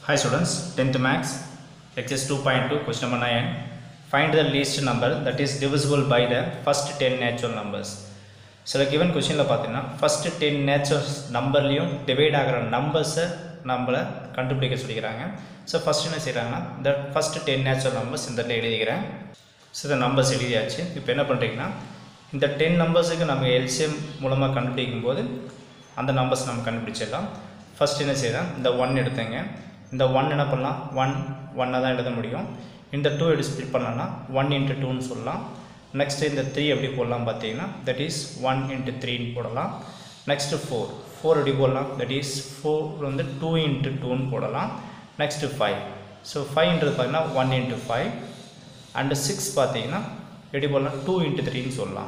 Hi students, 10th Max, exercise 2.2, question number 9. Find the least number that is divisible by the first 10 natural numbers. சில given கொஷினில் பார்த்தீங்கன்னா first ten natures நம்பர்லேயும் divide ஆகிற நம்பர்ஸை நம்மளை கண்டுபிடிக்க சொல்லிக்கிறாங்க ஸோ ஃபஸ்ட் என்ன செய்கிறாங்கன்னா இந்த ஃபஸ்ட்டு டென் நேச்சுரல் நம்பர்ஸ் இந்த இடத்துல எழுதிக்கிறேன் ஸோ இந்த நம்பர்ஸ் எழுதியாச்சு இப்போ என்ன பண்ணுறீங்கன்னா இந்த டென் நம்பர்ஸுக்கு நம்ம எல்சிஎம் மூலமாக கண்டுபிடிக்கும் போது அந்த நம்பர்ஸ் நம்ம கண்டுபிடிச்சிடலாம் ஃபஸ்ட் என்ன செய்யலாம் இந்த ஒன் எடுத்தேங்க இந்த ஒன் என்ன பண்ணலாம் ஒன் ஒன்னை தான் எழுத முடியும் இந்த டூ எப்படி ஸ்ப்ளிட் பண்ணலாம்னா ஒன் இன்ட்டு டூன்னு சொல்லலாம் நெக்ஸ்ட்டு இந்த த்ரீ எப்படி போடலாம் பார்த்தீங்கன்னா தட் இஸ் ஒன் இன்ட்டு த்ரீன்னு போடலாம் நெக்ஸ்ட்டு ஃபோர் ஃபோர் எப்படி போடலாம் தட் இஸ் ஃபோர் வந்து டூ இன்ட்டு டூன்னு போடலாம் நெக்ஸ்ட்டு ஃபைவ் ஸோ ஃபைவ்ன்றது பார்த்தீங்கன்னா one into five and six பார்த்தீங்கன்னா எப்படி போடலாம் டூ இன்ட்டு த்ரீன்னு சொல்லலாம்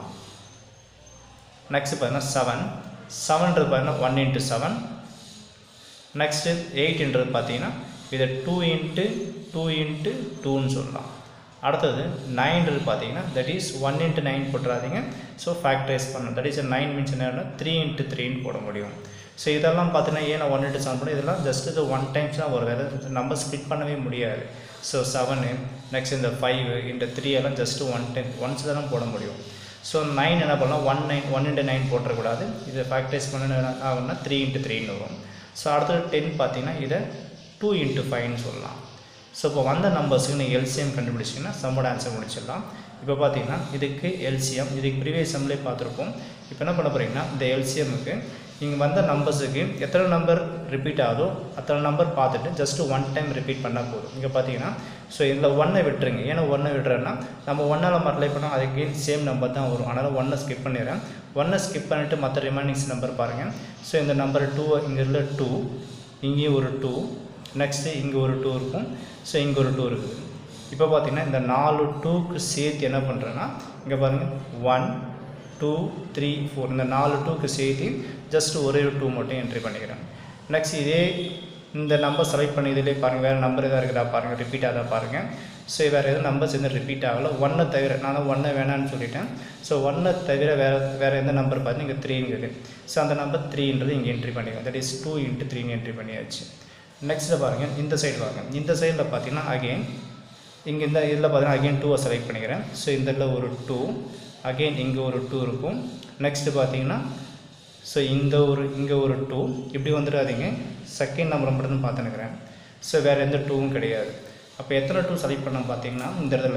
நெக்ஸ்ட்டு பார்த்தீங்கன்னா செவன் செவன்றது பார்த்தீங்கன்னா ஒன் இன்ட்டு செவன் நெக்ஸ்ட்டு எயிட்ன்றது பார்த்தீங்கன்னா இதை டூ இன்ட்டு டூ இன்ட்டு டூன்னு சொல்லலாம் அடுத்தது நைன்றது பார்த்தீங்கன்னா that is one into nine போட்டுறாதீங்க ஸோ ஃபேக்டரைஸ் பண்ணணும் தட் இஸ் நைன் மீன்ஸ் என்ன த்ரீ இன்ட்டு த்ரீன்னு போட முடியும் ஸோ இதெல்லாம் பார்த்தீங்கன்னா ஏன் ஒன் இன்ட்டு செவன் பண்ணி இதெல்லாம் ஜஸ்ட் இது ஒன் டைம்ஸ் தான் வரும் வேறு நம்பர் ஸ்ப்ளிட் பண்ணவே முடியாது ஸோ செவனு நெக்ஸ்ட் இந்த ஃபைவ் இந்த த்ரீ எல்லாம் ஜஸ்ட்டு ஒன் டைம் ஒன்ஸ் தான் போட முடியும் ஸோ நைன் என்ன பண்ணலாம் one nine one into nine போட்டுறக்கூடாது இதை ஃபேக்டரைஸ் பண்ண ஆகும்னா த்ரீ இன்ட்டு த்ரீன்னு வரும் ஸோ அடுத்தது டென் பார்த்தீங்கன்னா இதை டூ இன்ட்டு ஃபைவ்னு சொல்லலாம் ஸோ இப்போ வந்த நம்பர்ஸுக்கு நீங்கள் எல்சிஎம் கண்டுபிடிச்சிங்கன்னா சம்மோட ஆன்சர் முடிச்சிடலாம் இப்போ பார்த்தீங்கன்னா இதுக்கு எல்சிஎம் இதுக்கு ப்ரீவியஸ் சம்லேயே பார்த்துருப்போம் இப்போ என்ன பண்ண போகிறீங்கன்னா இந்த எல்சிஎம்முக்கு இங்கே வந்த நம்பர்ஸுக்கு எத்தனை நம்பர் ரிப்பீட் ஆகுதோ அத்தனை நம்பர் பார்த்துட்டு ஜஸ்ட்டு ஒன் டைம் ரிப்பீட் பண்ணால் போதும் இங்கே பார்த்தீங்கன்னா ஸோ இதில் ஒன்றை விட்டுருங்க ஏன்னா ஒன்றை விட்டுறேன்னா நம்ம ஒன்றால் மல்டிப்ளை பண்ணால் அதுக்கு சேம் நம்பர் தான் வரும் அதனால் ஒன்றை ஸ்கிப் பண்ணிடுறேன் ஒன்றை ஸ்கிப் பண்ணிவிட்டு மற்ற ரிமைனிங்ஸ் நம்பர் பாருங்கள் ஸோ இந்த நம்பர் டூ இங்கே உள்ள டூ இங்கேயும் ஒரு டூ நெக்ஸ்ட்டு இங்கே ஒரு டூ இருக்கும் ஸோ இங்கே ஒரு டூ இருக்குது இப்போ பார்த்தீங்கன்னா இந்த நாலு டூக்கு சேர்த்து என்ன பண்ணுறேன்னா இங்கே பாருங்கள் ஒன் டூ த்ரீ ஃபோர் இந்த நாலு டூக்கு சேர்த்து ஜஸ்ட் ஒரே ஒரு டூ மட்டும் என்ட்ரி பண்ணிக்கிறேன் நெக்ஸ்ட் இதே இந்த நம்பர் செலக்ட் பண்ணி இதிலே பாருங்கள் வேறு நம்பர் எதாவது இருக்குதா பாருங்கள் ரிப்பீட் ஆகுதா பாருங்கள் ஸோ வேறு எதுவும் நம்பர்ஸ் எதுவும் ரிப்பீட் ஆகலை ஒன்றை தவிர நான் ஒன்றை வேணான்னு சொல்லிட்டேன் ஸோ ஒன்றை தவிர வேறு வேறு எந்த நம்பர் பார்த்து இங்கே த்ரீங்கிறது ஸோ அந்த நம்பர் த்ரீன்றது இங்கே என்ட்ரி பண்ணிக்கலாம் தட் இஸ் டூ இன்ட்டு த்ரீன்னு என்ட்ரி பண்ணியாச்சு நெக்ஸ்ட்டில் பாருங்கள் இந்த சைடு பாருங்கள் இந்த சைடில் பார்த்தீங்கன்னா அகெயின் இங்கே இந்த இதில் பார்த்தீங்கன்னா அகெயின் டூவை செலக்ட் பண்ணிக்கிறேன் ஸோ இந்த இடத்துல ஒரு டூ அகெயின் இங்கே ஒரு டூ இருக்கும் நெக்ஸ்ட்டு பார்த்தீங்கன்னா ஸோ இந்த ஒரு இங்கே ஒரு டூ இப்படி வந்துடாதீங்க செகண்ட் நம்பர் மட்டும் பார்த்துனுக்கிறேன் ஸோ வேறு எந்த டூவும் கிடையாது அப்போ எத்தனை டூ செலக்ட் பண்ண பார்த்தீங்கன்னா இந்த இடத்துல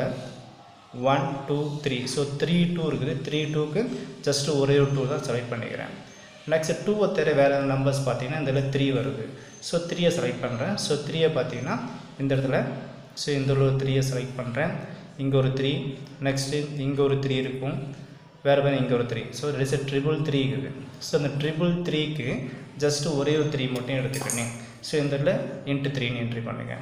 one two three so three two இருக்குது த்ரீ டூக்கு ஜஸ்ட்டு ஒரே ஒரு டூ தான் செலக்ட் பண்ணிக்கிறேன் நெக்ஸ்ட் டூவை தவிர வேறு நம்பர்ஸ் பார்த்தீங்கன்னா இந்த இடத்துல த்ரீ வருது ஸோ த்ரீயை செலக்ட் பண்ணுறேன் ஸோ த்ரீயை பார்த்தீங்கன்னா இந்த இடத்துல ஸோ இந்த ஒரு த்ரீயை செலக்ட் பண்ணுறேன் இங்கே ஒரு த்ரீ நெக்ஸ்ட்டு இங்கே ஒரு த்ரீ இருக்கும் வேறு வேறு இங்கே ஒரு three so it's a triple three இருக்குது ஸோ அந்த ட்ரிபிள் த்ரீக்கு ஜஸ்ட்டு ஒரே ஒரு த்ரீ மட்டும் எடுத்துக்கிட்டேன் ஸோ இந்த இடத்துல இன்ட்டு த்ரீன்னு என்ட்ரி பண்ணுங்கள்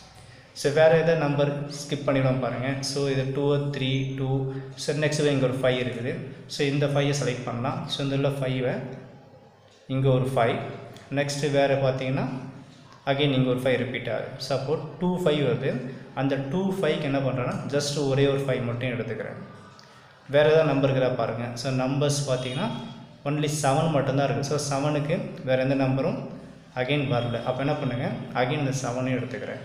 ஸோ வேறு எதாவது நம்பர் ஸ்கிப் பண்ணிவிடும் பாருங்கள் ஸோ இது two three two so next இங்கே ஒரு ஃபைவ் இருக்குது ஸோ இந்த ஃபைவை செலக்ட் பண்ணலாம் ஸோ இந்த உள்ள ஃபைவை இங்கே ஒரு ஃபைவ் நெக்ஸ்ட்டு வேறு பார்த்தீங்கன்னா அகெயின் இங்கே ஒரு ஃபைவ் ரிப்பீட் ஆகுது சப்போஸ் டூ ஃபைவ் வருது அந்த டூ ஃபைவ்க்கு என்ன பண்ணுறேன்னா ஜஸ்ட் ஒரே ஒரு ஃபைவ் மட்டும் எடுத்துக்கிறேன் வேறு ஏதாவது நம்பர் இருக்கிறா பாருங்கள் ஸோ நம்பர்ஸ் பார்த்தீங்கன்னா ஒன்லி செவன் மட்டும்தான் இருக்குது ஸோ செவனுக்கு வேறு எந்த நம்பரும் அகெயின் வரல அப்போ என்ன பண்ணுங்கள் அகெயின் இந்த செவனையும் எடுத்துக்கிறேன்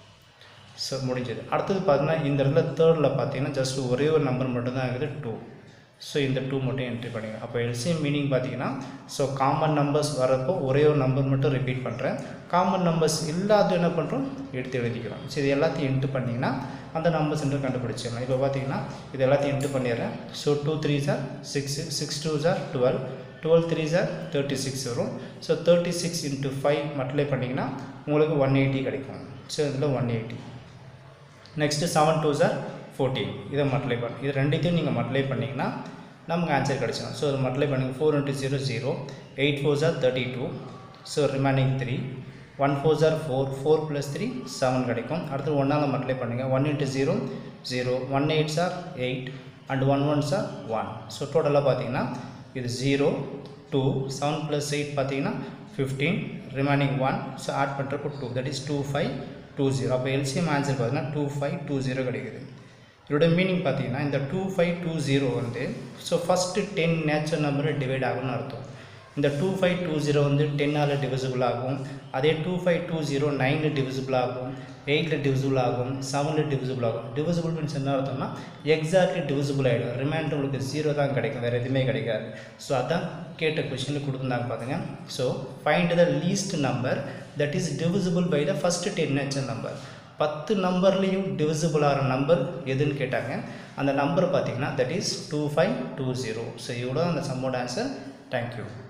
ஸோ முடிஞ்சது அடுத்தது பார்த்தீங்கன்னா இந்த இடத்துல தேர்டில் பார்த்தீங்கன்னா ஜஸ்ட் ஒரே ஒரு நம்பர் மட்டும்தான் இருக்குது டூ ஸோ இந்த டூ மட்டும் என்ட்ரி பண்ணிங்க அப்போ எல்சிஎம் மீனிங் பார்த்தீங்கன்னா ஸோ காமன் நம்பர்ஸ் வரப்போ ஒரே ஒரு நம்பர் மட்டும் ரிப்பீட் பண்ணுறேன் காமன் நம்பர்ஸ் இல்லாத என்ன பண்ணுறோம் எடுத்து எழுதிக்கிறோம் ஸோ இது எல்லாத்தையும் என்ட்ரு பண்ணிங்கன்னா அந்த நம்பர்ஸ் என்று கண்டுபிடிச்சிடலாம் இப்போ பார்த்தீங்கன்னா இது எல்லாத்தையும் என்ட்ரு பண்ணிடுறேன் so two three sir six six two sir twelve twelve three sir thirty six வரும் so thirty six into five multiply பண்ணிங்கன்னா உங்களுக்கு ஒன் எயிட்டி கிடைக்கும் ஸோ இதில் one eighty next seven two sir fourteen இதை multiply பண்ண இது ரெண்டுத்தையும் நீங்கள் மல்டிப்ளை பண்ணிங்கன்னா நமக்கு ஆன்சர் கிடச்சிடும் ஸோ அதை மல்டிப்ளை பண்ணுங்கள் four into zero zero eight four sir thirty two so remaining three one four sir four four plus three seven கிடைக்கும் அடுத்து ஒன்றால் மல்டிப்ளை பண்ணுங்கள் one into zero zero one eight sir eight and one one sir one so டோட்டலாக பார்த்தீங்கன்னா இது zero two seven plus eight பார்த்தீங்கன்னா fifteen remaining one so add பண்ணுறப்போ two that is two five two zero அப்போ LCM answer பார்த்தீங்கன்னா two five two zero கிடைக்குது இதோட meaning பார்த்தீங்கன்னா இந்த டூ ஃபைவ் டூ ஜீரோ வந்து so first ten natural number divide ஆகும்னு அர்த்தம் இந்த டூ ஃபைவ் டூ ஜீரோ வந்து டென்னால் டிவிசிபிள் ஆகும் அதே டூ ஃபைவ் டூ ஜீரோ நைனில் டிவிசிபிள் ஆகும் எயிட்டில் டிவிசிபிள் ஆகும் செவனில் டிவிசிபிள் ஆகும் டிவிசிபிள் மீன்ஸ் என்ன அர்த்தம்னா எக்ஸாக்ட்லி டிவிசிபிள் ஆகிடும் ரிமைண்டர் உங்களுக்கு ஜீரோ தான் கிடைக்கும் வேறு எதுவுமே கிடைக்காது ஸோ அதான் கேட்ட கொஷினில் கொடுத்துருந்தாங்க பாருங்க so find the least number that is divisible by the first ten nature number பத்து நம்பர்லேயும் டிவிசிபிள் ஆகிற நம்பர் எதுன்னு கேட்டாங்க அந்த நம்பர் பார்த்தீங்கன்னா that is two five two zero so இவ்வளோ அந்த சம்மோட ஆன்சர் தேங்க்யூ